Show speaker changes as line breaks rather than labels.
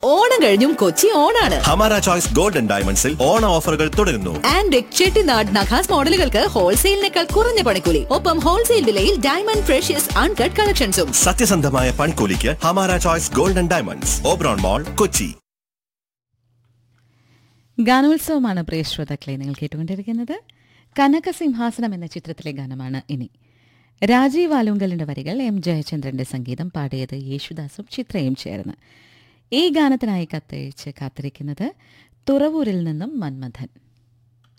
ഓണം കഴിഞ്ഞും കൊച്ചി ഓണാണ്
ഹമാര ചോയ്സ് ഗോൾഡൻ ഡയമണ്ട്സിൽ ഓണ ഓഫറുകൾ തുടരുന്നു
ആൻഡ് ചെട്ടിനാട് നഖാസ് മോഡലുകൾക്ക് ഹോൾസെയിലിനേക്കാൾ കുറഞ്ഞ പണിക്കൂലി ഒപ്പം ഹോൾസെയിൽ വിലയിൽ ഡയമണ്ട് ഫ്രഷ്യസ് അൺകട്ട് കളക്ഷൻസും
സത്യസന്ധമായ പൺകൂലിക്ക് Hamara choice golden diamonds Oberon mall Kochi
ഗാനോത്സവമാണ് പ്രിയ ശ്രോതാക്കളെ നിങ്ങൾ കേട്ടുകൊണ്ടിരിക്കുന്നത് കനകസിംഹാസനം എന്ന ചിത്രത്തിലെ ഗാനമാണ് ഇനി രാജീവ് ആലുങ്കലിന്റെ വരികൾ എം ജയചന്ദ്രന്റെ സംഗീതം പാടിയത് യേശുദാസും ചിത്രയും ചേർന്ന് ഈ ഗാനത്തിനായി കത്തയച്ച് കാത്തിരിക്കുന്നത് തുറവൂരിൽ നിന്നും മന്മഥൻ